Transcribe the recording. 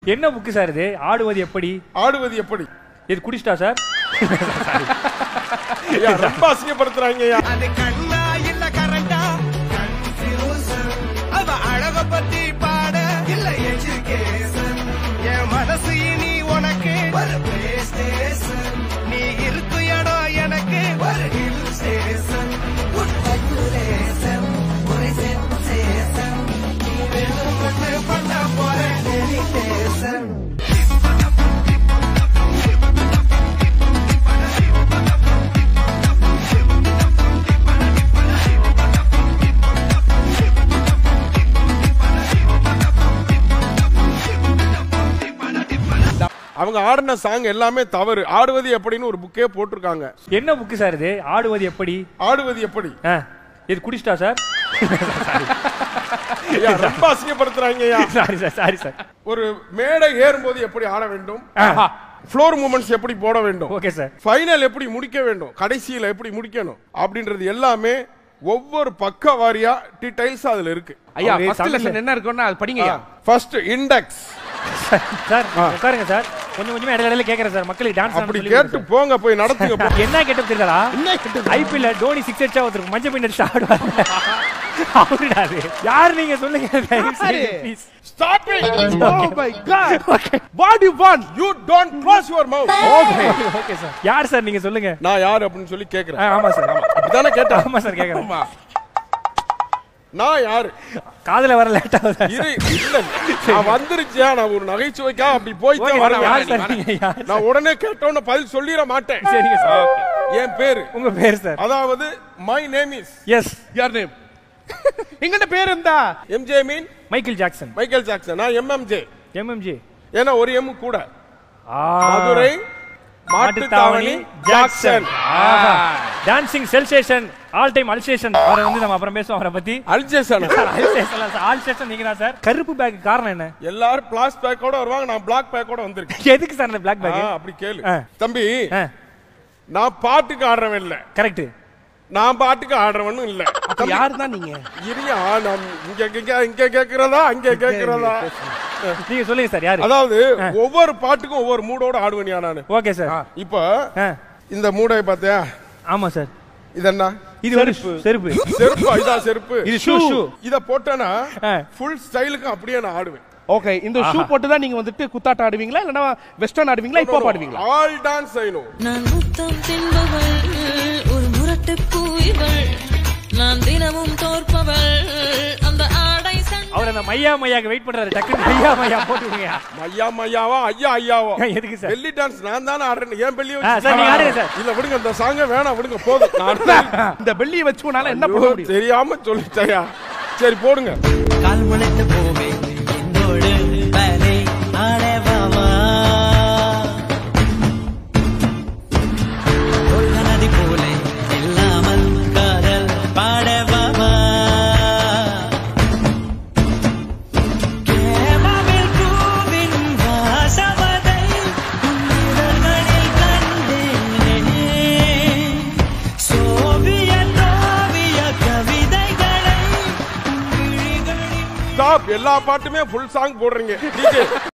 என்ன book sir இது ஆடுவது எப்படி ஆடுவது எப்படி இது குடிச்சிட்டா சார் ஐயா ரொம்ப அசிங்கப்படுத்துறாங்க ஐயா அது கண்ணா இல்ல கரண்டா கன்ஃபியூசன் அவ அழக பத்தி பாட இல்ல எஜுகேஷன் என் மனசு இனி உனக்கு ஒரு பிளே ஸ்டேஷன் நீ இருக்கு இடம் எனக்கு ஒரு ஹில் ஸ்டேஷன் ஒரு சென்சேஷன் நீ வெறும் ஒண்ணு பண்ண போற டெலிடேஷன் அவங்க ஆடின சாங் எல்லாமே தவறு ஆடுவது எப்படின்னு ஒரு புக்கே போட்டிருக்காங்க என்ன புக்கு சார் இது ஆடுவது எப்படி ஆடுவது எப்படி ஆ, இது குடிச்சிட்டா சார் ஐயா ரொம்ப அசிங்கப்படுத்துறாங்க ஐயா சாரி சார் சாரி சார் ஒரு மேடை ஏறும்போது எப்படி ஆட வேண்டும் ஃப்ளோர் மூமெண்ட்ஸ் எப்படி போட வேண்டும் ஓகே சார் ஃபைனல் எப்படி முடிக்க வேண்டும் கடைசியில எப்படி முடிக்கணும் அப்படின்றது எல்லாமே ஒவ்வொரு பக்க வாரியா டீடைல்ஸ் அதுல இருக்கு ஐயா அவரு ஃபர்ஸ்ட் தமிழ்ல- லெசன் என்ன இருக்குன்னா அது படிங்க ஐயா ஃபர்ஸ்ட் இண்டெக்ஸ் சார் உட்காருங்க சார் கொஞ்சம் கொஞ்சமா இடையில இடையில கேக்குறேன் சார் மக்களுக்கு டான்ஸ் அப்படி கேட்டு போங்க போய் நடத்துங்க போ. என்ன கேட்டு தெரியுதா ஐபிஎல்ல டோனி சிக்ஸ் அடிச்சா ஒருத்தருக்கு மஞ்சள் பெயிண்ட் அடிச்சு ஆடுவாங்க அவருடா அது யார் நீங்க சொல்லுங்க தயவு செய்து, please. Stop it! Oh my god. What do you want? You don't close your mouth. Okay okay sir யார் சார் நீங்க சொல்லுங்க நான் யார் அப்படின்னு சொல்லி ஆ, கேக்குறேன் ஆமா சார் ஆமா அப்படிதானே கேட்டேன் ஆமா சார் கேக்குறேன் நான் யாரு காதுல வர லேட் ஆகுதா இரு இல்ல நான் வந்துருச்சா நான் ஒரு நகைச்சுவைக்கா அப்படி போய் ஓகே தான் யார் வரேன் சார் நீங்க யார் நான் உடனே கேட்டோன்னு பதில் சொல்லிட மாட்டேன் சரிங்க சார் என் பேரு உங்க பேர் சார் அதாவது my name is yes Your name. எங்கிட்ட பேர் இருந்தா MJ mean Michael Jackson Michael Jackson நான் எம்எம்ஜே எம்எம்ஜி ஏன்னா ஒரு எம் கூட Madurai Mattuthavani Jackson dancing sensation all time Alsatian அவரை வந்து நம்ம அப்புறம் பேசுவோம் அவரை பத்தி அல்ஜேசன் ஆல் ஸ்டேஷன் நீங்க தான் சார் கருப்பு பேக் காரணம் என்ன எல்லாரும் பிளாஸ் பேக்கோட வருவாங்க நான் பிளாக் பேக்கோட வந்திருக்கேன் எதுக்கு சார் அந்த பிளாக் ஆ, பேக் அப்படி கேளு ஆ. தம்பி நான் பாட்டுக்கு ஆடுறவன் இல்ல கரெக்ட் நான் பாட்டுக்கு ஆடுறவனும் இல்ல அப்ப யார் தான் நீங்க இரியா நான் இங்க இங்க இங்க கேக்குறதா அங்க கேக்குறதா நீங்க சொல்லுங்க சார் யாரு அதாவது ஒவ்வொரு பாட்டுக்கும் ஒவ்வொரு மூடோட ஆடுவனியா நானு ஓகே சார் இப்ப ஆ, இந்த மூடை பார்த்தியா ஆமா சார் இது என்ன இது ஒரு செருப்பு செருப்பு இதா செருப்பு இது ஷூ ஷூ இத போட்டேன்னா ஆ. ஃபுல் ஸ்டைலுக்கு அப்படியே நான் ஆடுவேன் ஓகே இந்த ஷூ போட்டு தான் நீங்க வந்துட்டு குத்தாட்டம் ஆடுவீங்களா இல்லனா வெஸ்டர்ன் ஆடுவீங்களா இப்போ ஆடுவீங்களா ஆல் டான்ஸ் செய்யணும் நான் முத்தம் தின்பவள் ஒரு முரட்டு பூய்வள் நான் தினமும் தோற்பவள் அந்த ஆடை சண்டை அவர் அந்த மையா மையாக்கு வெயிட் பண்றாரு டக்குனு மையா மையா போட்டு விடுங்க ஐயா மையாவா ஐயா ஐயாவா எதுக்கு சார் பெல்லி டான்ஸ் நான் தானே ஆடுறேன் ஏன் பெல்லி ஆ, சார், நீங்க ஆடுங்க சார். இல்ல விடுங்க இந்த சாங்க வேணாம் விடுங்க போதும் நான் இந்த வெள்ளியை வச்சு உன்னால என்ன பண்ண முடியும் தெரியாம சொல்லிட்டயா சரி போடுங்க கால் முளைத்த பூவே என்னோடு பலே ஆடவாமா கொள்ள நதி போலே இல்லாமல் காதல் பாடவாமா கேமாவில் பூவின் வாசவதை உன்னிதழ்களில் கண்டேனே சோவியத் ஓவிய கவிதைகளை உன் விழிகளில் ஸ்டாப் எல்லா பாட்டுமே ஃபுல் சாங் போடுறீங்க டிஜே